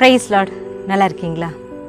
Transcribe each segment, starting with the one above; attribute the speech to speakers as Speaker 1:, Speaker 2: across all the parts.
Speaker 1: price Lord நல்லா இருக்கீங்களா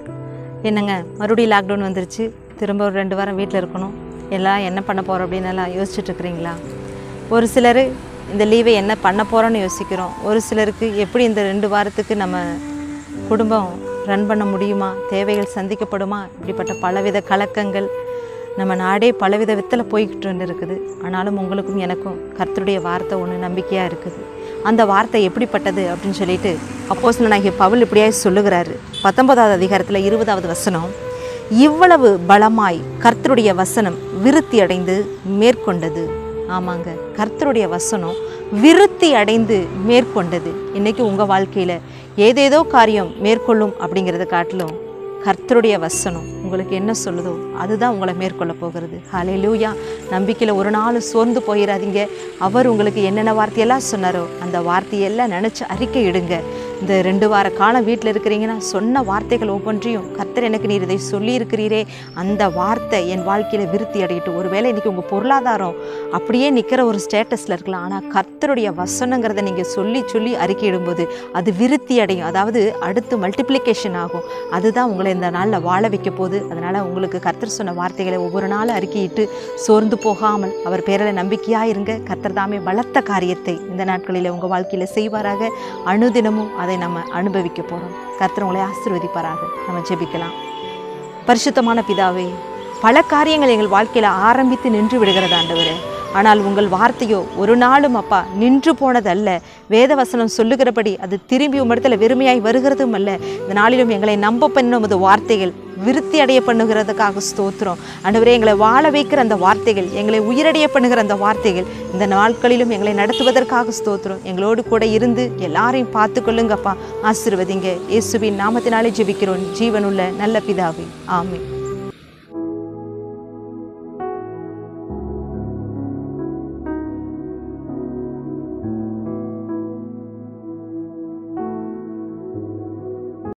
Speaker 1: என்னங்க மறுபடியும் லாக்டவுன் வந்துருச்சு திரும்ப ஒரு ரெண்டு வாரம் வீட்டில் இருக்கணும் எல்லாம் என்ன பண்ண போகிறோம் அப்படின்னு எல்லாம் யோசிச்சுட்டு இருக்கிறீங்களா ஒரு சிலர் இந்த லீவை என்ன பண்ண போகிறோன்னு யோசிக்கிறோம் ஒரு சிலருக்கு எப்படி இந்த ரெண்டு வாரத்துக்கு நம்ம குடும்பம் ரன் பண்ண முடியுமா தேவைகள் சந்திக்கப்படுமா இப்படிப்பட்ட பலவித கலக்கங்கள் நம்ம நாடே பலவித வித்தில் போய்கிட்டு இருக்குது ஆனாலும் உங்களுக்கும் எனக்கும் கர்த்தருடைய வார்த்தை ஒன்று நம்பிக்கையாக இருக்குது அந்த வார்த்தை எப்படிப்பட்டது அப்படின்னு சொல்லிட்டு அப்போஸ் நாகிய பவுல் இப்படியாய் சொல்லுகிறாரு பத்தொன்பதாவது அதிகாரத்தில் இருபதாவது வசனம் இவ்வளவு பலமாய் கர்த்தருடைய வசனம் விருத்தி அடைந்து மேற்கொண்டது ஆமாங்க கர்த்தருடைய வசனம் விருத்தி அடைந்து மேற்கொண்டது இன்னைக்கு உங்கள் வாழ்க்கையில் ஏதேதோ காரியம் மேற்கொள்ளும் அப்படிங்கிறத காட்டிலும் கர்த்தருடைய வசனம் உங்களுக்கு என்ன சொல்லுதோ அதுதான் உங்களை மேற்கொள்ள போகிறது ஹalleluya நம்பிக்கையில் ஒரு நாள் சோர்ந்து போயிடாதீங்க அவர் உங்களுக்கு என்னென்ன வார்த்தையெல்லாம் சொன்னாரோ அந்த வார்த்தையெல்லாம் நினச்சி அறிக்கை இடுங்க இந்த ரெண்டு வார காலம் வீட்டில் இருக்கிறீங்கன்னா சொன்ன வார்த்தைகள் ஒவ்வொன்றையும் கர்த்தர் எனக்கு நீர் இதை சொல்லியிருக்கிறீரே அந்த வார்த்தை என் வாழ்க்கையில் விருத்தி அடையட்டும் ஒருவேளை இன்றைக்கி உங்கள் பொருளாதாரம் அப்படியே நிற்கிற ஒரு ஸ்டேட்டஸில் இருக்கலாம் ஆனால் கர்த்தருடைய வசனங்கிறத நீங்கள் சொல்லி சொல்லி அறிக்கையிடும்போது அது விருத்தி அடையும் அதாவது அடுத்து மல்டிப்ளிகேஷன் ஆகும் அதுதான் உங்களை இந்த நாளில் வாழ வைக்க போகுது அதனால் உங்களுக்கு கர்த்தர் சொன்ன வார்த்தைகளை ஒவ்வொரு நாளும் அறிக்கையிட்டு சோர்ந்து போகாமல் அவர் பேரில் நம்பிக்கையாக இருங்க கர்த்தர் தாமே பலத்த காரியத்தை இந்த நாட்களில் உங்கள் வாழ்க்கையில் செய்வாராக அனுதினமும் அதை நம்ம அனுபவிக்க போகிறோம் கர்த்தர் உங்களை ஆசீர்வதிப்பாராக நம்ம ஜெபிக்கலாம் பரிசுத்தமான பிதாவே பல காரியங்கள் எங்கள் வாழ்க்கையில் ஆரம்பித்து நின்று விடுகிறது ஆண்டவரே ஆனால் உங்கள் வார்த்தையோ ஒரு நாளும் அப்பா நின்று போனதல்ல வேதவசனம் சொல்லுகிறபடி அது திரும்பி உம்மிடத்தில் வெறுமையாய் வருகிறதும் அல்ல இந்த நாளிலும் எங்களை நம்ப பண்ணும் உமது வார்த்தைகள் விருத்தி அடைய பண்ணுகிறதுக்காக ஸ்தோத்திரம் ஆண்டவரே எங்களை வாழ வைக்கிற அந்த வார்த்தைகள் எங்களை உயிரடைய பண்ணுகிற அந்த வார்த்தைகள் இந்த நாட்களிலும் எங்களை நடத்துவதற்காக ஸ்தோத்திரம் எங்களோடு கூட இருந்து எல்லாரையும் பார்த்து கொள்ளுங்கப்பா ஆசிர்வதிங்க இயேசுவின் நாமத்தினாலே ஜெபிக்கிறோம் ஜீவனுள்ள நல்ல பிதாவே ஆமென்